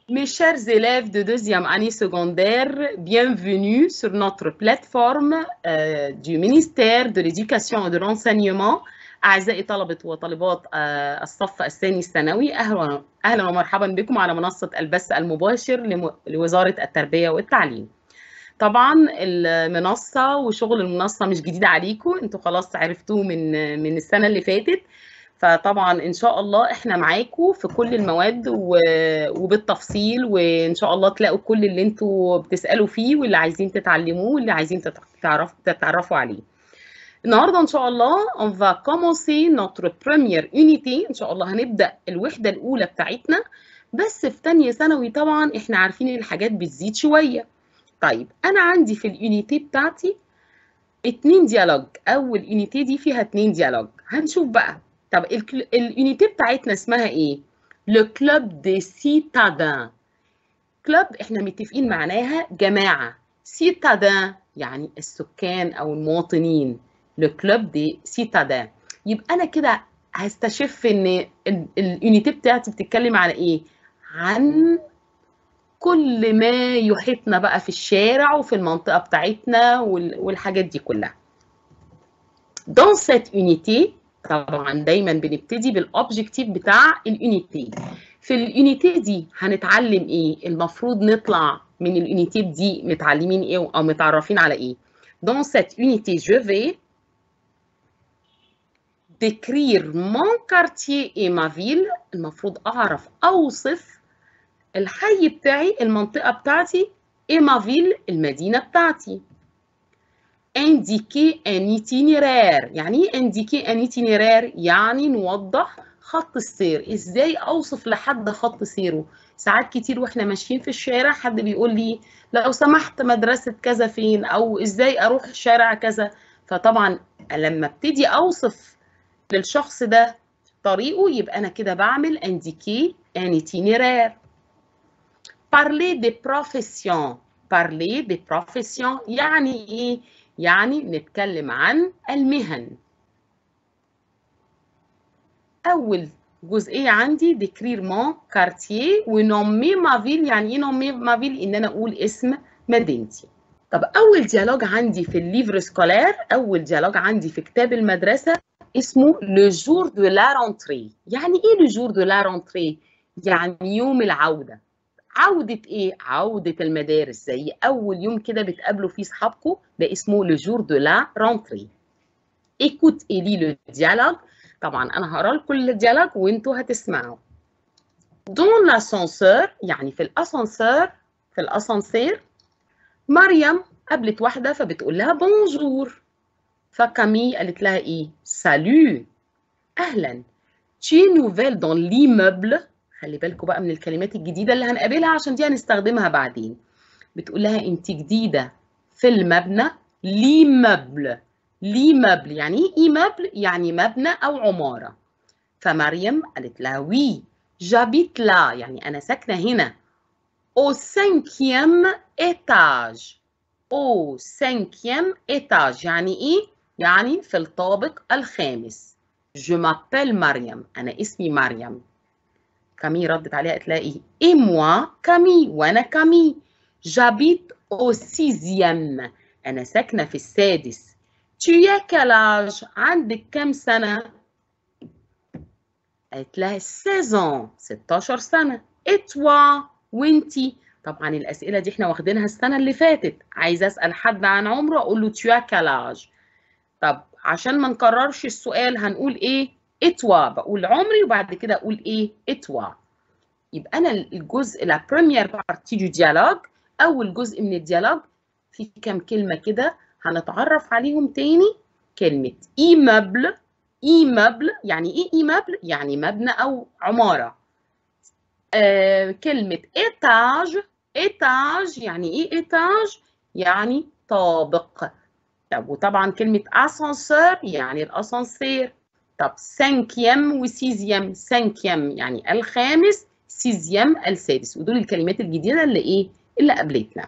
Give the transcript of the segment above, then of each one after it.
Mes chers élèves de deuxième année secondaire, bienvenue sur notre plateforme euh, du ministère de l'Éducation et de l'Enseignement. أعزائي طلبة وطالبات آه، الصف الثاني الثانوي أهلا أهلا ومرحبا بكم على منصة البث المباشر لم- لوزارة التربية والتعليم. طبعا المنصة وشغل المنصة مش جديد عليكم انتوا خلاص عرفتوه من من السنة اللي فاتت فطبعا ان شاء الله احنا معاكم في كل المواد و- وبالتفصيل وان شاء الله تلاقوا كل اللي انتوا بتسألوا فيه واللي عايزين تتعلموه واللي عايزين تت- تعرف تتعرفوا عليه النهارده ان شاء الله on va commencer notre première unité ان شاء الله هنبدأ الوحدة الأولى بتاعتنا بس في تانية ثانوي طبعا احنا عارفين الحاجات بتزيد شوية طيب انا عندي في اليونيتي بتاعتي اتنين ديالوج اول يونيتي دي فيها اتنين ديالوج هنشوف بقى طب الكل- اليونيتي بتاعتنا اسمها ايه لو كلوب دي سيتادان كلوب احنا متفقين معناها جماعة سيتادان يعني السكان او المواطنين لو كلوب دي سيتادان يبقى انا كده هستشف ان ال- اليونيتي بتاعتي بتتكلم على ايه عن كل ما يحيطنا بقى في الشارع وفي المنطقة بتاعتنا وال- والحاجات دي كلها. Dans cette unité طبعا دايما بنبتدي بالاوبجكتيف بتاع اليونيتي. في اليونيتي دي هنتعلم ايه؟ المفروض نطلع من اليونيتي دي متعلمين ايه او متعرفين على ايه؟ Dans cette unité je vais décrire mon quartier et ma ville المفروض اعرف اوصف الحي بتاعي المنطقة بتاعتي et ma ville المدينة بتاعتي indiquer un itinéraire يعني ايه indiquer un itinéraire يعني نوضح خط السير ازاي اوصف لحد خط سيره ساعات كتير واحنا ماشيين في الشارع حد بيقول لي لو سمحت مدرسة كذا فين او ازاي اروح شارع كذا فطبعا لما ابتدي اوصف للشخص ده طريقه يبقى انا كده بعمل indiquer un itinéraire parler des professions parler des professions يعني ايه يعني نتكلم عن المهن اول جزئيه عندي ديكرير مون كارتيه ونومي ما فيل يعني ايه نومي ما فيل ان انا اقول اسم مدينتي طب اول ديالوج عندي في الليفر سكولير اول ديالوج عندي في كتاب المدرسه اسمه لو جور دو لا رونتري يعني ايه لو جور دو لا رونتري يعني يوم العوده عودة إيه؟ عودة المدارس زي أول يوم كده بتقابلوا فيه صحابكم ده اسمه لو جور دو لا رونتري. écoute et lis le dialogue طبعا أنا هقرا لكم الديالوج وأنتوا هتسمعوا. dans l'ascenseur يعني في الأسانسير في الأسانسير مريم قابلت واحدة فبتقول لها بونجور فكامي قالت لها إيه؟ سالو أهلا tu es nouvelle dans l'immeuble خلي بالكم بقى من الكلمات الجديدة اللي هنقابلها عشان دي هنستخدمها بعدين بتقول لها انت جديدة في المبنى ليمبل ليمبل يعني ايه ايمبل يعني مبنى او عمارة فمريم قالت لها وي جابيت لا يعني انا ساكنة هنا au cinquième étage au cinquième étage يعني ايه يعني في الطابق الخامس je m'appelle مريم انا اسمي مريم كامي ردت عليها قالت لها ايه اي موا كامي وانا كامي جابيت او سيزيام انا ساكنه في السادس tu as quel âge عندك كام سنه قالت لها 16 16 سنه اتوا وانتي طبعا الاسئله دي احنا واخدينها السنه اللي فاتت عايزه اسال حد عن عمره اقول له tu as quel âge طب عشان ما نكررش السؤال هنقول ايه اتوا بقول عمري وبعد كده اقول ايه اتوا يبقى انا الجزء لا بريمير بارتي دو ديالوج اول جزء من الديالوج في كام كلمه كده هنتعرف عليهم تاني كلمه ايمبل ايمبل يعني ايه ايمبل يعني مبنى او عماره آه كلمه ايتاج ايتاج يعني ايه ايتاج يعني طابق طب وطبعا كلمه اسانسير يعني الاسانسير طب سانكيام وسيزيام سانكيام يعني الخامس سيزيام السادس ودول الكلمات الجديده اللي ايه اللي قابلتنا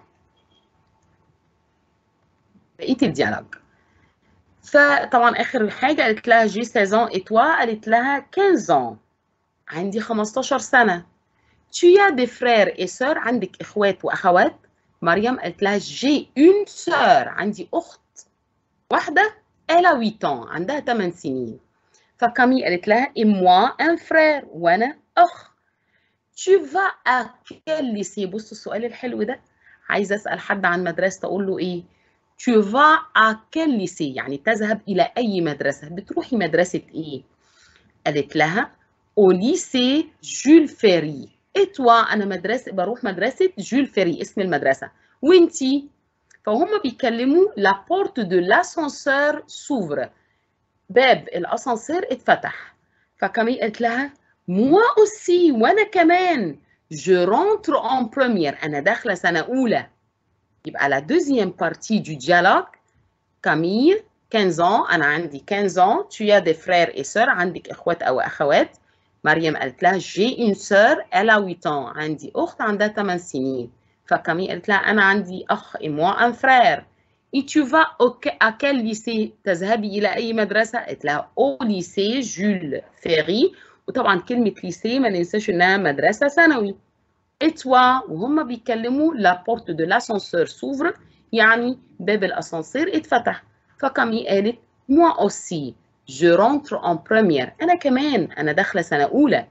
بقيه الديالوج فطبعا اخر حاجه قالت لها جي 16 ايتوا قالت لها 15 عندي 15 سنه tu as des frères et sœurs عندك اخوات واخوات مريم قالت لها j'ai une sœur عندي اخت واحده elle a 8 ans عندها 8 سنين فكامي قالت لها et moi un frère وانا اخ tu vas à quel lycée بصوا السؤال الحلو ده عايزه اسال حد عن مدرسه اقول له ايه tu vas à quel lycée يعني تذهب الى اي مدرسه بتروحي مدرسه ايه قالت لها au lycée جول فيري اتوا انا مدرسه بروح مدرسه جول فيري اسم المدرسه وانتي فهم بيتكلموا لا بورت دو لاسانسور سوفر باب الاسانسير اتفتح فكامي قالت لها موا اوسي وانا كمان جو رونتر اون بروميير انا داخله سنه اولى يبقى لا دوزيام بارتي دو ديالوج كامي 15 ans انا عندي 15 ans tu as des frères et sœurs عندك اخوات او اخوات مريم قالت لها j'ai une sœur elle a 8 ans عندي اخت عندها 8 سنين فكامي قالت لها انا عندي اخ et moi un frère et tu vas au, à quel lycée تذهبي الى اي مدرسه قالت لها au lycée جول فيري وطبعا كلمه ليسي ما ننساش انها مدرسه ثانوي اتوا وهم بيتكلموا لا بورت دو لاسانسور سوفر يعني باب الاسانسير اتفتح فكامي قالت moi aussi je rentre en première انا كمان انا داخله سنه اولى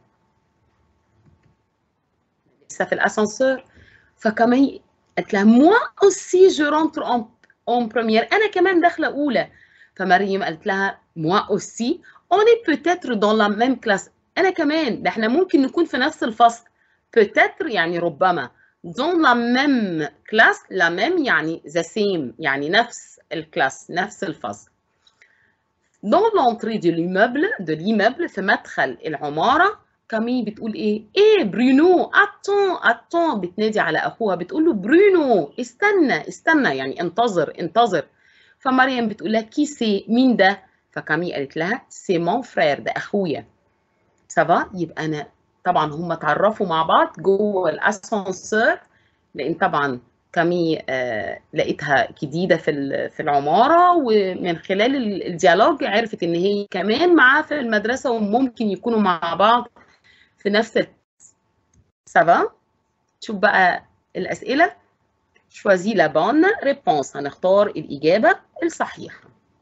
لسه في الاسانسير فكامي قالت لها moi aussi je rentre en, en première انا كمان داخله اولى فمريم قالت لها moi aussi on est peut-être dans la même classe انا كمان ده احنا ممكن نكون في نفس الفصل peut-être يعني ربما dans la même classe la même يعني the same يعني نفس الكلاس نفس الفصل dans l'entrée de l'immeuble de l'immeuble في مدخل العمارة كامي بتقول ايه ايه برونو اتون اتون بتنادي على اخوها بتقول له برونو استنى استنى يعني انتظر انتظر فمريم بتقول لها كي سي مين ده فكامي قالت لها سي مون فرير ده اخويا سافا يبقى انا طبعا هم اتعرفوا مع بعض جوه الاسانسير لان طبعا كامي آه لقيتها جديده في في العماره ومن خلال الديالوج عرفت ان هي كمان معاه في المدرسه وممكن يكونوا مع بعض في نفس سافا شوف بقى الاسئله شوازي لا بون ريبونس هنختار الاجابه الصحيحه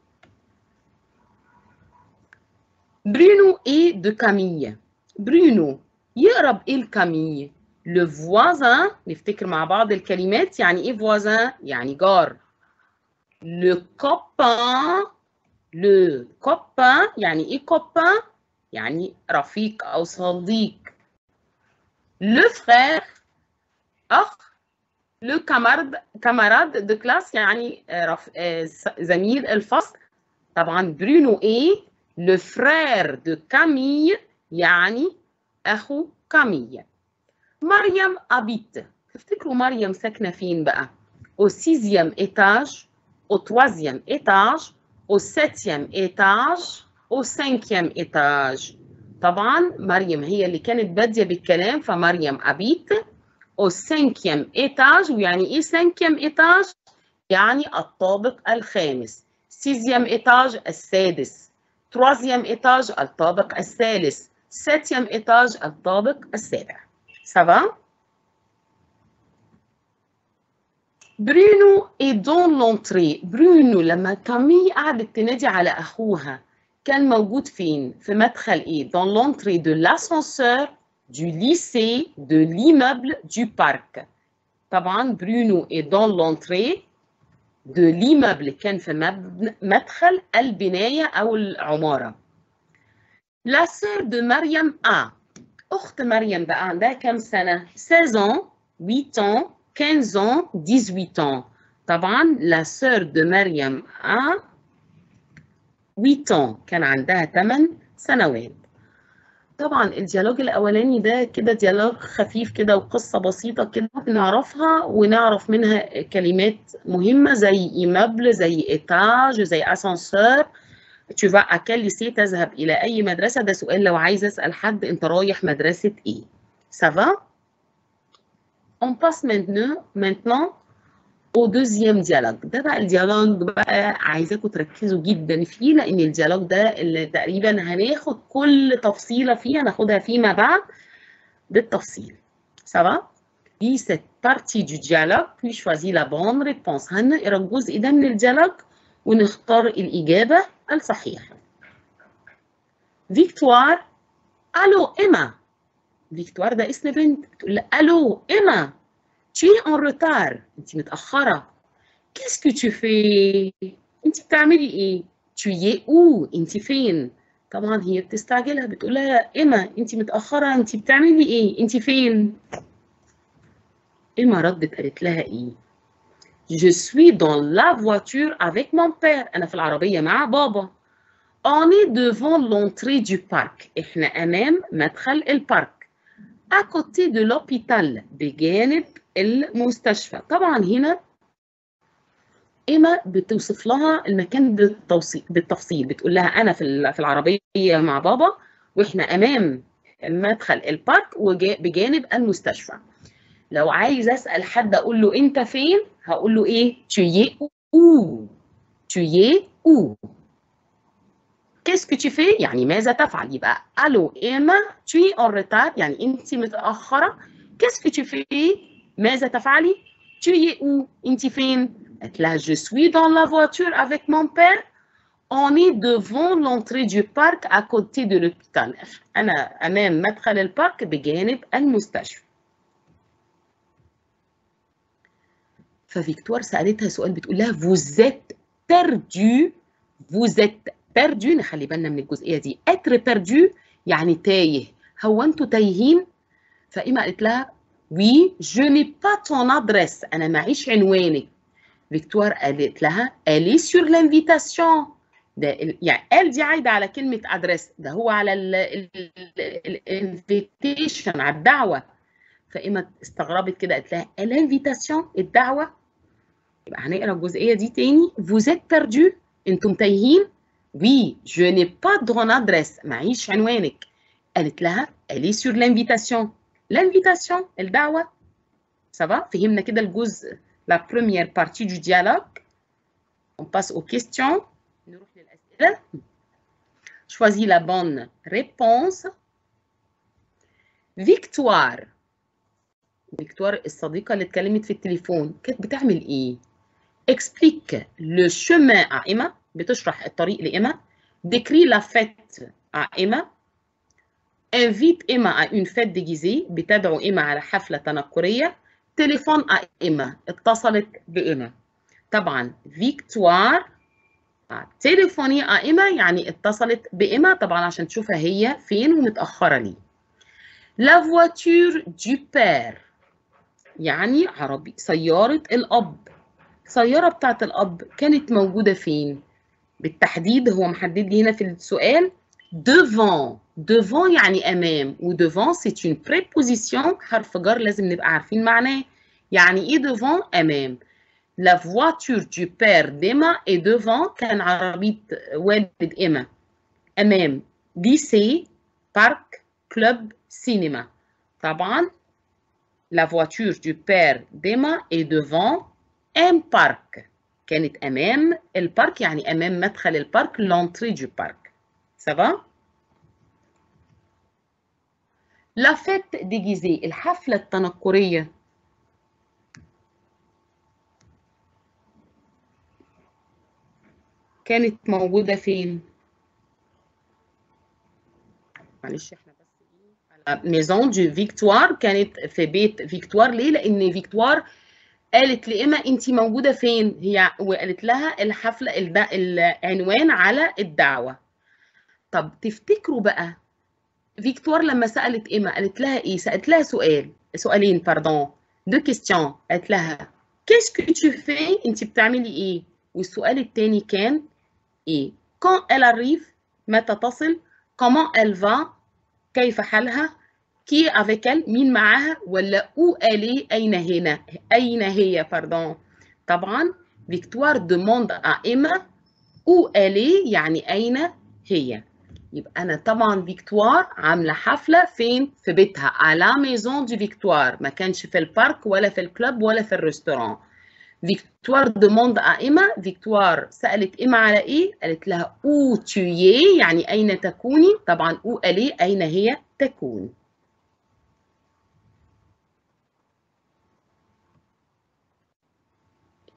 برونو اي دو كامية برونو يقرب ايه لكامية لو فوازان نفتكر مع بعض الكلمات يعني ايه فوازان يعني جار لو كوبان لو كوبان يعني ايه كوبان يعني رفيق او صديق لو فرير اخ لو كامارد كاماراد دو كلاس يعني رف... زميل الفصل طبعا برونو ايه لو فرير دو كامي يعني اخو كامية مريم ابيت تفتكروا مريم ساكنه فين بقى au sixième étage au troisième étage au septième étage au cinquième étage طبعا مريم هي اللي كانت باديه بالكلام فمريم ابيت au cinquième étage ويعني ايه cinquième étage يعني الطابق الخامس sixième étage السادس troisième étage الطابق الثالث septième étage الطابق السابع سافا برونو اي دون لونتري برونو لما كامي قعدت تنادي على اخوها كان موجود فين في مدخل ايه دون لونتري دو لاسانسور du lycée de l'immeuble du parc طبعا برونو اي دون لونتري دو ليمابل كان في مدخل البناية أو العمارة لا سير دو مريم أ أخت مريم بقى عندها كام سنة 16 ans 8 ans 15 ans 18 ans طبعا لا سير دو مريم أ 8 ans كان عندها 8 سنوات طبعا الديالوج الاولاني ده كده ديالوج خفيف كده وقصه بسيطه كده نعرفها ونعرف منها كلمات مهمه زي ايمابل زي ايتاج زي اسانسور tu vas à quel lycée تذهب الى اي مدرسه ده سؤال لو عايز اسال حد انت رايح مدرسه ايه ça va on passe maintenant maintenant au deuxième dialogue ده بقى الديالوج بقى عايزاكم تركزوا جدا فيه لان الديالوج ده اللي تقريبا هناخد كل تفصيله فيه هناخدها فيما بعد بالتفصيل Ça va Lis cette partie du dialogue puis choisis la bonne réponse هنقرا الجزء ده من الديالوج ونختار الإجابة الصحيحة فيكتوار ألو إما فيكتوار ده اسم بنت بتقول لها ألو إما tu es en retard أنت متأخرة qu'est-ce que tu fais أنت بتعملي إيه tu y es où أنت فين طبعا هي بتستعجلها بتقول لها إما أنت متأخرة أنت بتعملي إيه أنت فين إما ردت قالت لها إيه Je suis dans la voiture avec mon père. أنا في العربية مع بابا. On est devant l'entrée du parc. إحنا أمام مدخل البارك. À côté de l'hôpital. بجانب المستشفى. طبعا هنا إما بتوصف لها المكان بالتفصيل. بتقول لها أنا في في العربية مع بابا وإحنا أمام مدخل البارك وبجانب المستشفى. لو عايز اسال حد اقول له انت فين هقول له ايه tu y es où tu y es où qu'est-ce que tu fais يعني ماذا تفعل يبقى الو ايما tu es en retard يعني انت متاخره qu'est-ce que tu fais ماذا تفعلي tu y es où انت فين قالت لها je suis dans la voiture avec mon père on est devant l'entrée du parc à côté de l'hôpital انا امام مدخل البارك بجانب المستشفى ففيكتوار سالتها سؤال بتقول لها vous êtes perdu vous êtes perdu نخلي بالنا من الجزئيه دي être perdu يعني تايه هو انتوا تايهين فايما قالت لها oui je n'ai pas ton adresse انا معيش عنوانك فيكتوار قالت لها elle est sur l'invitation ده يعني ال دي عايده على كلمه ادريس ده هو على الانفيتيشن على الدعوه فايما استغربت كده قالت لها الانفيتاسيون الدعوه يبقى هنقرا الجزئيه دي تاني vous êtes perdu انتم تايهين oui je n'ai pas ton adresse معيش عنوانك قالت لها elle est sur l'invitation l'invitation الدعوه ça va فهمنا كده الجزء la première partie du dialogue on passe aux questions نروح للاسئله choisis la bonne réponse فيكتوار فيكتوار الصديقة اللي اتكلمت في التليفون كانت بتعمل ايه؟ اكسبليك لو chemin à إما بتشرح الطريق لإما décrit la fête à إما invite إما à une fête déguisée بتدعو إما على حفلة تنكرية تليفون à إما اتصلت بإما طبعا فيكتوار تليفوني à إما يعني اتصلت بإما طبعا عشان تشوفها هي فين ومتأخرة ليه La voiture du père يعني عربي سيارة الأب السيارة بتاعت الأب كانت موجودة فين؟ بالتحديد هو محدد لي هنا في السؤال devant devant يعني أمام و devant c'est une préposition حرف جر لازم نبقى عارفين معناه يعني إيه devant أمام La voiture du père d'Emma est devant كان عربية والد إما أمام lycée parc club cinéma طبعا la voiture du père d'Emma est devant un parc كانت أمام البارك يعني أمام مدخل البارك l'entrée du parc ça va la fête déguisée الحفلة التنكرية كانت موجودة فين؟ معلش احنا ميزون دو فيكتوار كانت في بيت فيكتوار ليه؟ لأن فيكتوار قالت لإما أنت موجودة فين؟ هي وقالت لها الحفلة العنوان على الدعوة. طب تفتكروا بقى فيكتوار لما سألت إما قالت لها إيه؟ سألت لها سؤال سؤالين باردون دو كيستيون قالت لها كيش كو تو في أنت بتعملي إيه؟ والسؤال التاني كان إيه؟ كون elle arrive متى تصل؟ comment elle va كيف حالها كي avec elle مين معاها ولا où elle est أين هنا أين هي pardon طبعا فيكتوار demande à Emma où elle est يعني أين هي يبقى أنا طبعا فيكتوار عاملة حفلة فين في بيتها على ميزون دي فيكتوار ما كانش في البارك ولا في الكلوب ولا في الريستوران فيكتوار demande à Emma فيكتوار سألت إما على إيه قالت لها où tu es يعني أين تكوني طبعا où elle est أين هي تكون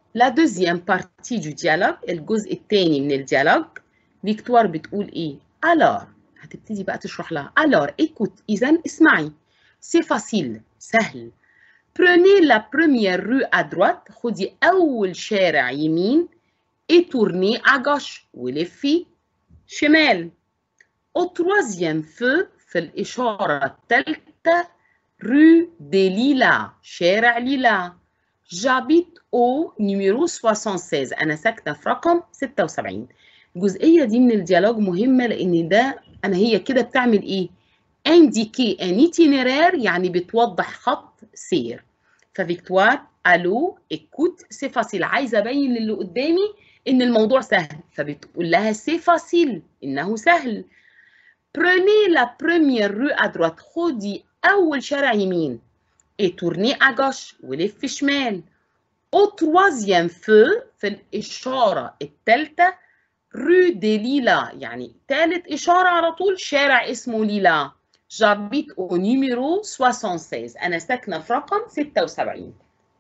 la deuxième partie du dialogue الجزء الثاني من الديالوج فيكتوار بتقول ايه alors هتبتدي بقى تشرح لها alors écoute اذا اسمعي c'est facile سهل prenez la première rue à droite خدي اول شارع يمين et tournez à gauche ولفي شمال au troisième feu في الإشارة الثالثة rue des Lilas شارع ليلا j'habite au numéro 76 أنا ساكنة في رقم 76 الجزئية دي من الديالوج مهمة لأن ده أنا هي كده بتعمل إيه؟ indiquer un itinéraire يعني بتوضح خط سير ففيكتوار الو écoute c'est facile عايزة أبين للي قدامي إن الموضوع سهل فبتقول لها c'est facile إنه سهل prenez la première rue à droite خدي أول شارع يمين et tournez à gauche ولف شمال au troisième feu في الإشارة الثالثة rue des Lilas يعني ثالث إشارة على طول شارع اسمه ليلا j'habite au numéro 76 أنا ساكنة في رقم 76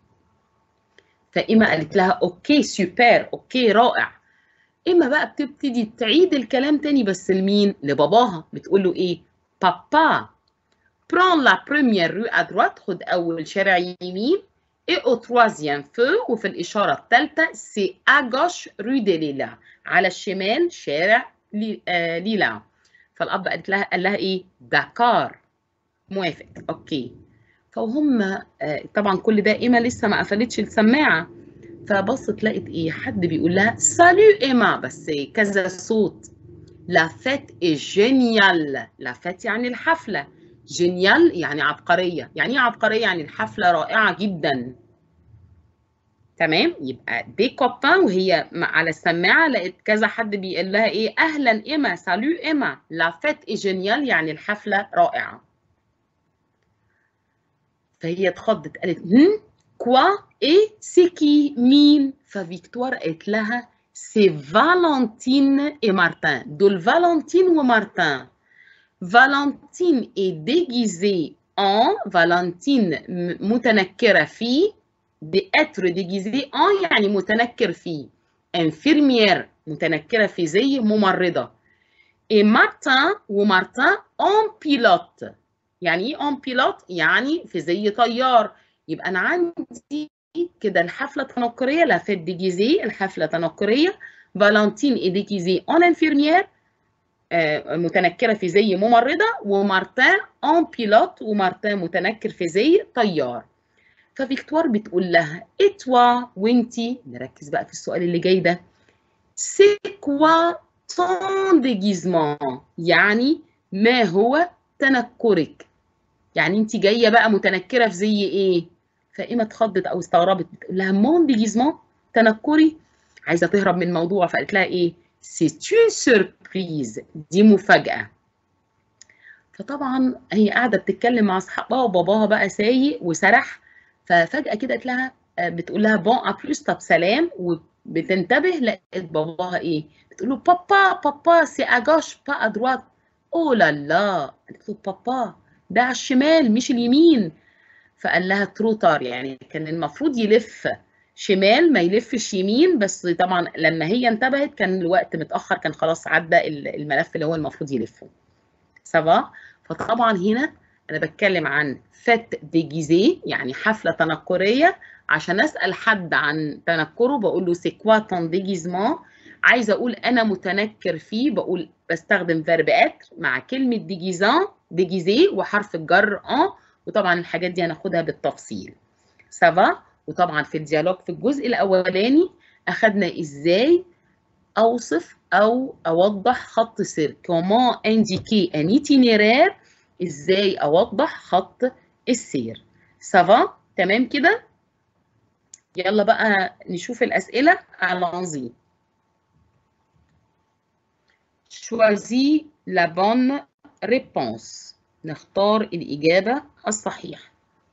فإما قالت لها أوكي سوبر أوكي رائع إما بقى بتبتدي تعيد الكلام تاني بس لمين؟ لباباها بتقول له إيه؟ بابا prends la première rue à droite خد أول شارع يمين et au troisième feu وفي الإشارة الثالثة c'est à gauche rue de Lila على الشمال شارع لي, آه ليلا فالأب قالت لها قال لها إيه داكار موافق أوكي فهم آه طبعا كل ده إيما لسه ما قفلتش السماعة فبصت لقت إيه حد بيقول لها سالو إيما بس كذا صوت لا فيت إي جينيال لا فيت يعني الحفلة جينيال يعني عبقرية يعني ايه عبقرية يعني الحفلة رائعة جدا تمام يبقى دي كوبان وهي على السماعة لقيت كذا حد بيقول لها ايه اهلا ايما سالو ايما لا فيت اي جينيال يعني الحفلة رائعة فهي اتخضت قالت هم كوا ايه سيكي مين ففيكتوار قالت لها سي فالنتين اي مارتن دول فالنتين ومارتن فالنتين est déguisée en فالنتين متنكرة في d'être déguisée en يعني متنكر في infirmière متنكرة في زي ممرضة et مارتن ومارتن en pilote يعني ايه en pilote يعني في زي طيار يبقى انا عندي كده الحفلة تنكرية لا فيت ديجيزي الحفلة تنكرية فالنتين est déguisée en infirmière متنكره في زي ممرضه ومارتان اون بيلوت ومارتان متنكر في زي طيار ففيكتوار بتقول لها اتوا وانتي نركز بقى في السؤال اللي جاي ده سي كوا تون ديجيزمون يعني ما هو تنكرك يعني انت جايه بقى متنكره في زي ايه فايما اتخضت او استغربت بتقول لها مون ديجيزمون تنكري عايزه تهرب من الموضوع فقالت لها ايه سي اون سيربريز دي مفاجأة فطبعا هي قاعدة بتتكلم مع أصحابها وباباها بقى سايق وسرح ففجأة كده قالت لها بتقول لها بون أبلوس طب سلام وبتنتبه لقيت باباها إيه؟ بتقول له بابا بابا سي أجاش با أدروات أو لا لا قالت له بابا ده على الشمال مش اليمين فقال لها تروتار يعني كان المفروض يلف شمال ما يلفش يمين بس طبعا لما هي انتبهت كان الوقت متاخر كان خلاص عدى الملف اللي هو المفروض يلفه سافا فطبعا هنا انا بتكلم عن فات ديجيزي يعني حفله تنكريه عشان اسال حد عن تنكره بقول له سي كوا تون ديجيزمون عايزه اقول انا متنكر فيه بقول بستخدم فيرب اتر مع كلمه ديجيزان ديجيزي وحرف الجر ان وطبعا الحاجات دي هناخدها بالتفصيل سافا وطبعا في الديالوج في الجزء الاولاني اخذنا ازاي اوصف او اوضح خط سير كومون انديكي ان ايتينيرير ازاي اوضح خط السير سافا تمام كده يلا بقى نشوف الاسئله allons-y choisis la bonne réponse نختار الاجابه الصحيحه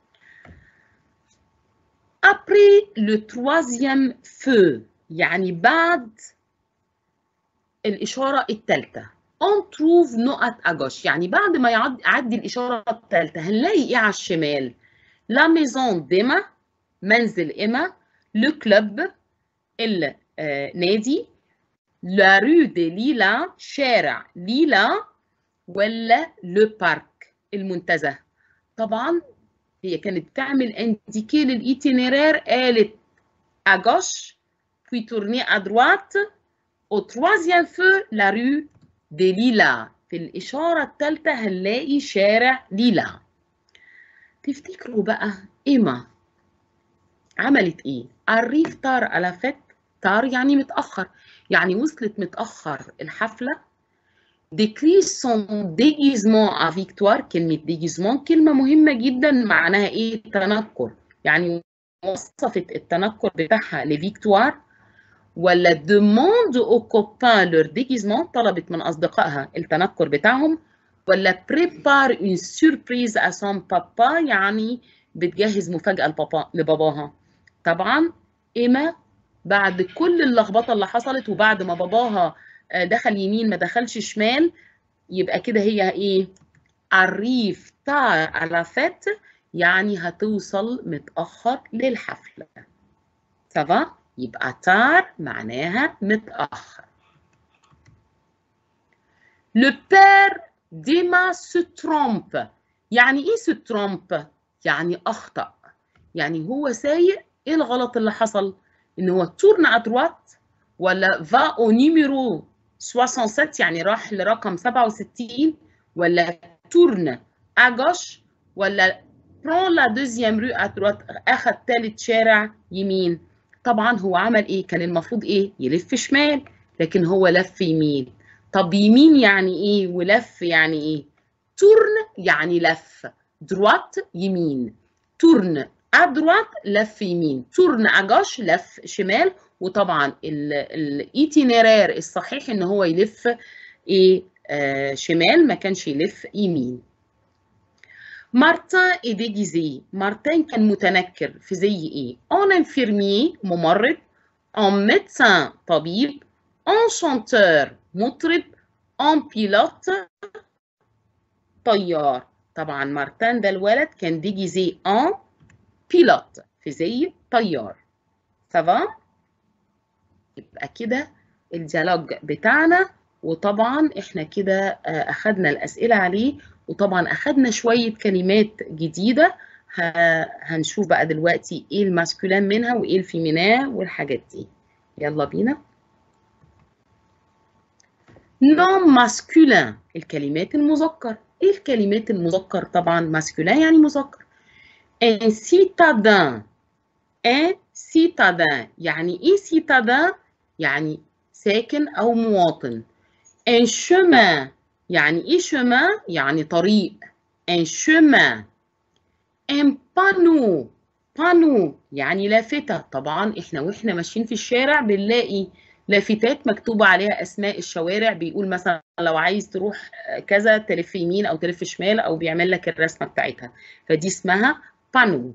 après le troisième feu يعني بعد الإشارة الثالثة on trouve نقط أجوش يعني بعد ما يعدي الإشارة الثالثة هنلاقي إيه على الشمال la maison d'Emma منزل إما le club النادي لا رو دي ليلا شارع ليلا ولا لو بارك المنتزه طبعا هي كانت بتعمل انديكي للايتينيرير قالت à gauche puis tourner à droite au troisième feu la rue des Lilas في الإشارة الثالثة هنلاقي شارع ليلا تفتكروا بقى إيما عملت إيه؟ الريف طار على فت طار يعني متأخر يعني وصلت متأخر الحفلة décrit son déguisement à victoire كلمة déguisement كلمة مهمة جدا معناها إيه؟ تنكر يعني وصفت التنكر بتاعها لفيكتوار ولا demande aux copains leur déguisement طلبت من أصدقائها التنكر بتاعهم ولا prépare une surprise à son papa يعني بتجهز مفاجأة لبابا لباباها طبعا إيما بعد كل اللخبطة اللي حصلت وبعد ما باباها دخل يمين ما دخلش شمال يبقى كده هي ايه arrive tard à la fête يعني هتوصل متأخر للحفلة سافا يبقى تار معناها متأخر Le père d'Emma se trompe يعني ايه se trompe؟ يعني أخطأ يعني هو سايق ايه الغلط اللي حصل؟ ان هو تورن à droite ولا va au numéro 67 يعني راح لرقم 67 ولا تورن à gauche ولا prend la deuxième rue à droite اخذ ثالث شارع يمين طبعا هو عمل ايه كان المفروض ايه يلف شمال لكن هو لف يمين طب يمين يعني ايه ولف يعني ايه تورن يعني لف دروات يمين تورن ادروات لف يمين تورن اجاش لف شمال وطبعا الايتينيرير الصحيح ان هو يلف ايه آه شمال ما كانش يلف يمين مارتن اي ديجيزي مارتن كان متنكر في زي ايه اون انفيرمي ممرض اون ميدسان طبيب اون شانتور مطرب اون بيلوت طيار طبعا مارتن ده الولد كان ديجيزي اون بيلوت في زي طيار سافا يبقى كده الديالوج بتاعنا وطبعا احنا كده اخدنا الاسئله عليه وطبعا اخدنا شويه كلمات جديده هنشوف بقى دلوقتي ايه الماسكولين منها وايه الفيمينا والحاجات دي يلا بينا نون ماسكولين الكلمات المذكر ايه الكلمات المذكر طبعا ماسكولين يعني مذكر ان سيتادان ان سيتادان يعني ايه سيتادان يعني ساكن او مواطن ان chemin يعني ايه chemin يعني طريق ان chemin ان بانو بانو يعني لافتة طبعا احنا واحنا ماشيين في الشارع بنلاقي لافتات مكتوبة عليها اسماء الشوارع بيقول مثلا لو عايز تروح كذا تلف يمين او تلف شمال او بيعمل لك الرسمة بتاعتها فدي اسمها بانو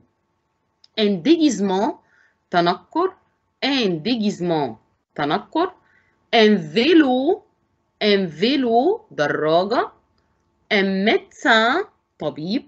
ان ديجيزمون تنكر ان ديجيزمون تنكر ان فيلو ان فيلو دراجة ان ميدسان طبيب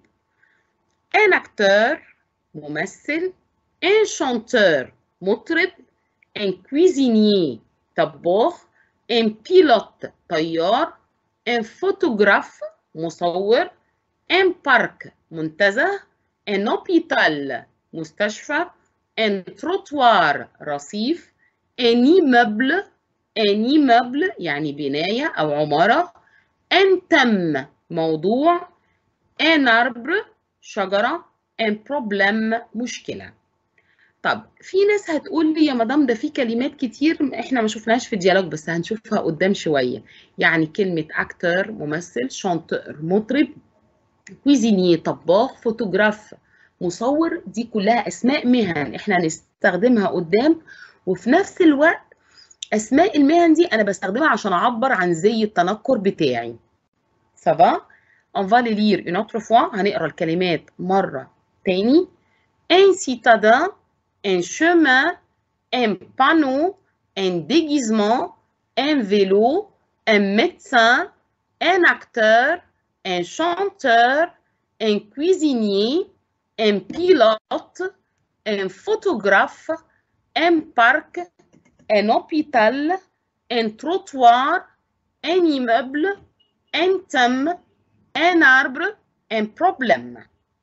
ان اكتور ممثل ان شانتور مطرب ان كويزينيي طباخ ان بيلوت طيار ان فوتوغراف مصور ان بارك منتزه ان اوبيتال مستشفى ان تروتوار رصيف ان ايمبل ان ايمبل يعني بناية أو عمارة ان تم موضوع ان أربر شجرة ان بروبلم مشكلة طب في ناس هتقول لي يا مدام ده في كلمات كتير احنا ما شفناهاش في الديالوج بس هنشوفها قدام شوية يعني كلمة اكتر ممثل شانتر مطرب كويزينيه طباخ فوتوغراف مصور دي كلها اسماء مهن احنا هنستخدمها قدام وفي نفس الوقت اسماء المهن دي انا بستخدمها عشان اعبر عن زي التنكر بتاعي سافا on va les lire une autre fois هنقرا الكلمات مره تاني un citadin un chemin un panneau un déguisement un vélo un médecin un acteur un chanteur un cuisinier un pilote un photographe un parc un hôpital, un trottoir, un immeuble, un thème, un arbre, un problème.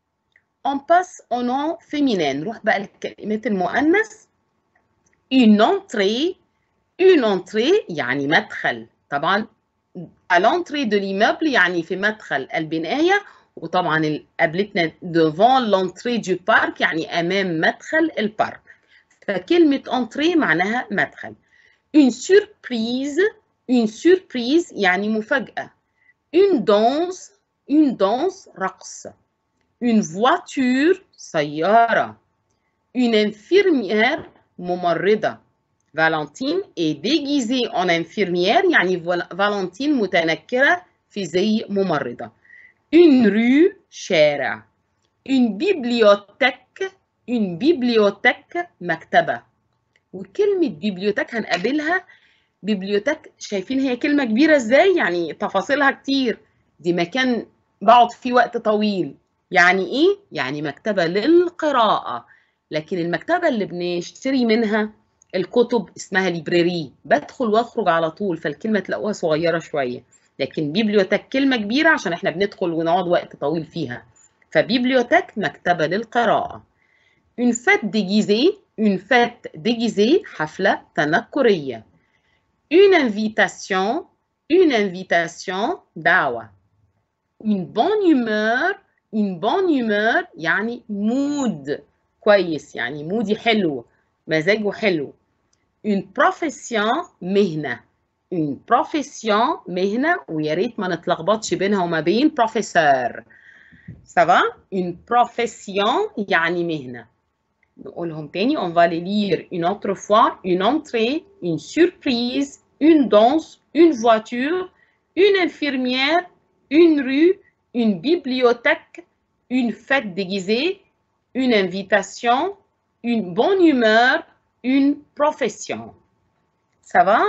On passe au nom féminin. نروح بقى للكلمات المؤنث. Une entrée, une entrée يعني مدخل. طبعا à l'entrée de l'immeuble يعني في مدخل البناية وطبعا قابلتنا devant l'entrée du parc يعني أمام مدخل البارك. فكلمة entrée معناها مدخل. Une surprise, une surprise يعني مفاجأة. Une danse, une danse رقص. Une voiture سيارة. Une infirmière ممرضة. Valentine est déguisée en infirmière يعني فالنتين متنكرة في زي ممرضة. Une rue شارع. Une bibliothèque une bibliothèque مكتبة. وكلمة بيبليوتيك هنقابلها بيبليوتيك شايفين هي كلمة كبيرة ازاي؟ يعني تفاصيلها كتير. دي مكان بقعد فيه وقت طويل. يعني ايه؟ يعني مكتبة للقراءة. لكن المكتبة اللي بنشتري منها الكتب اسمها ليبراري بدخل واخرج على طول فالكلمه تلاقوها صغيره شويه لكن بيبليوتيك كلمه كبيره عشان احنا بندخل ونقعد وقت طويل فيها فبيبليوتيك مكتبه للقراءه une fête déguisée une fête déguisée حفله تنكريه une invitation une invitation دعوه une bonne humeur une bonne humeur يعني مود كويس يعني مودي حلو مزاجه حلو une profession مهنة une profession مهنة ويا ريت ما نتلخبطش بينها وما بين professeur ça va une profession يعني مهنة نقولهم تاني on va les lire une autre fois une entrée une surprise une danse une voiture une infirmière une rue une bibliothèque une fête déguisée une invitation une bonne humeur, une profession. Ça va?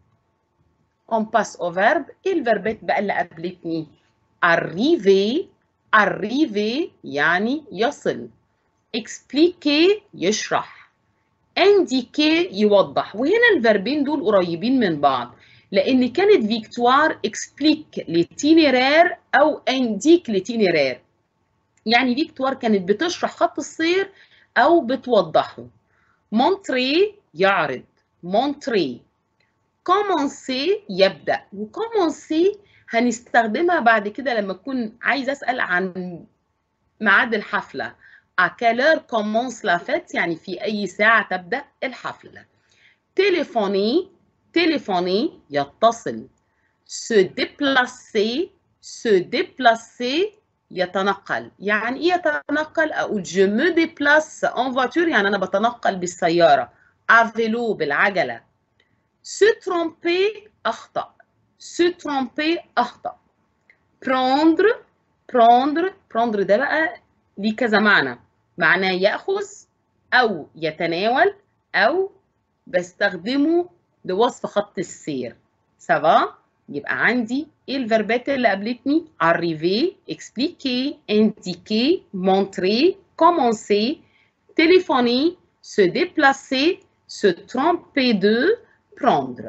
On passe au verbe. Et le verbe بقى اللي قابلتني. Arriver, arriver يعني يصل. Expliquer يشرح. Indiquer يوضح. وهنا الفربين دول قريبين من بعض. لأن كانت فيكتوار explique l'itinéraire أو indique l'itinéraire. يعني فيكتوار كانت بتشرح خط السير أو بتوضحه. مونتري يعرض. مونتري. كومونسي يبدأ. وكومونسي هنستخدمها بعد كده لما أكون عايز أسأل عن ميعاد الحفلة. à quelle heure commence la fête يعني في أي ساعة تبدأ الحفلة. تليفوني تليفوني يتصل. se déplacer se déplacer يتنقل يعني ايه يتنقل اقول je me déplace en voiture يعني انا بتنقل بالسياره à vélo بالعجله se tromper اخطا se tromper اخطا prendre prendre prendre ده بقى ليه كذا معنى معناه ياخذ او يتناول او بستخدمه لوصف خط السير سافا يبقى عندي ايه الفربات اللي قابلتني arriver expliquer indiquer montrer commencer téléphoner se déplacer se tromper de prendre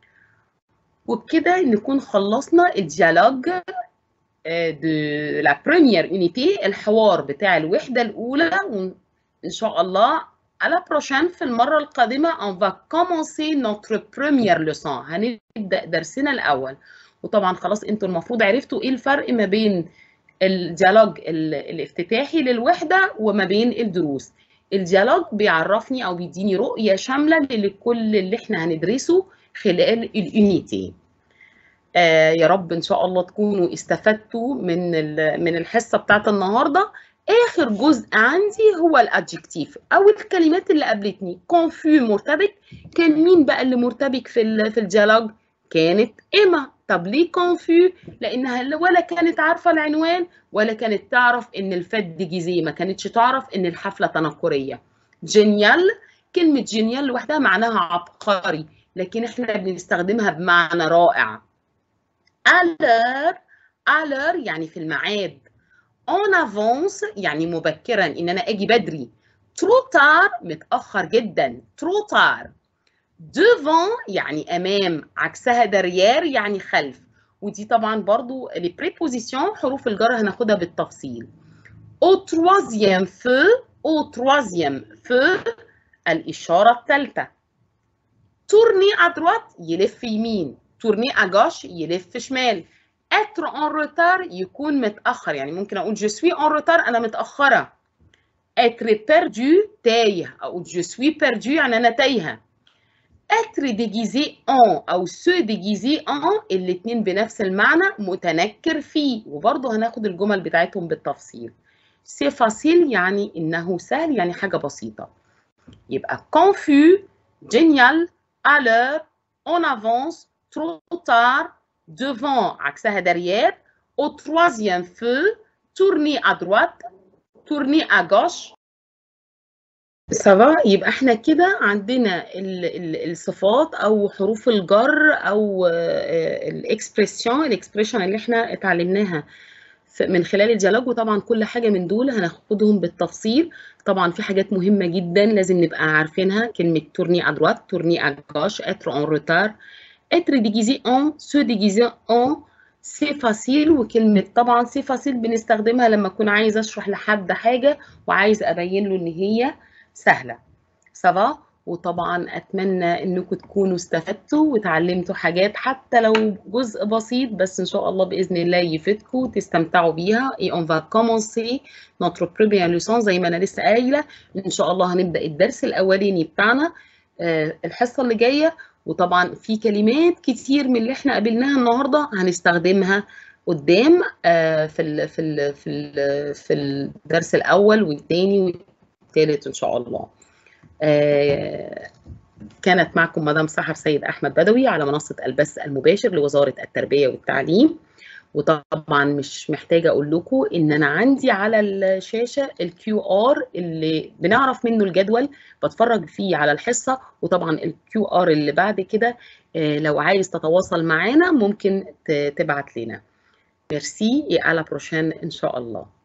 وبكده نكون خلصنا الديالوج de la première unité الحوار بتاع الوحدة الأولى وإن شاء الله à la prochaine في المرة القادمة on va commencer notre première leçon هنبدأ درسنا الأول وطبعا خلاص انتوا المفروض عرفتوا ايه الفرق ما بين الديالوج الافتتاحي للوحدة وما بين الدروس الديالوج بيعرفني او بيديني رؤية شاملة لكل اللي احنا هندرسه خلال اليونيتي آه يا رب ان شاء الله تكونوا استفدتوا من من الحصة بتاعت النهارده اخر جزء عندي هو الادجكتيف او الكلمات اللي قابلتني كونفو مرتبك كان مين بقى اللي مرتبك في في الديالوج كانت ايما طب ليه كونفو لانها ولا كانت عارفه العنوان ولا كانت تعرف ان الفات دي جيزيه ما كانتش تعرف ان الحفله تنكريه جينيال كلمه جينيال لوحدها معناها عبقري لكن احنا بنستخدمها بمعنى رائع الر الر يعني في الميعاد اون افونس يعني مبكرا ان انا اجي بدري ترو تار متاخر جدا ترو تار devant يعني امام عكسها derrière يعني خلف ودي طبعا برضو les prépositions حروف الجر هناخدها بالتفصيل au troisième feu au troisième feu الإشارة الثالثة tourner à droite يلف يمين tourner à gauche يلف شمال être en retard يكون متأخر يعني ممكن أقول je suis en retard أنا متأخرة être perdu تايه أو je suis perdu يعني أنا تايهة être déguisé en أو se déguiser en الاتنين بنفس المعنى متنكر فيه وبرضه هناخد الجمل بتاعتهم بالتفصيل c'est facile يعني إنه سهل يعني حاجة بسيطة يبقى confus génial à l'heure en avance trop tard devant عكسها derrière au troisième feu tourner à droite tourner à gauche سافا يبقى احنا كده عندنا ال ال الصفات او حروف الجر او الاكسبريسيون الاكسبريشن اللي احنا اتعلمناها من خلال الديالوج وطبعا كل حاجه من دول هناخدهم بالتفصيل طبعا في حاجات مهمه جدا لازم نبقى عارفينها كلمه تورني ادروات تورني اجاش اتر اون روتار اتر ديجيزي اون سو ديجيزي اون سي فاسيل وكلمة طبعا سي فاسيل بنستخدمها لما أكون عايز أشرح لحد حاجة وعايز أبين له إن هي سهلة سافا وطبعا أتمنى إنكم تكونوا استفدتوا وتعلمتوا حاجات حتى لو جزء بسيط بس إن شاء الله بإذن الله يفيدكم وتستمتعوا بيها et on va commencer notre première leçon زي ما أنا لسه قايلة إن شاء الله هنبدأ الدرس الأولاني بتاعنا الحصة اللي جاية وطبعا في كلمات كتير من اللي احنا قابلناها النهارده هنستخدمها قدام في ال في ال في ال في الدرس الاول والثاني والثالث ان شاء الله كانت معكم مدام سحر سيد احمد بدوي على منصه البث المباشر لوزاره التربيه والتعليم وطبعا مش محتاجه اقول لكم ان انا عندي على الشاشه الكيو ار اللي بنعرف منه الجدول بتفرج فيه على الحصه وطبعا الكيو ار اللي بعد كده لو عايز تتواصل معانا ممكن تبعت لنا ميرسي et à la prochaine ان شاء الله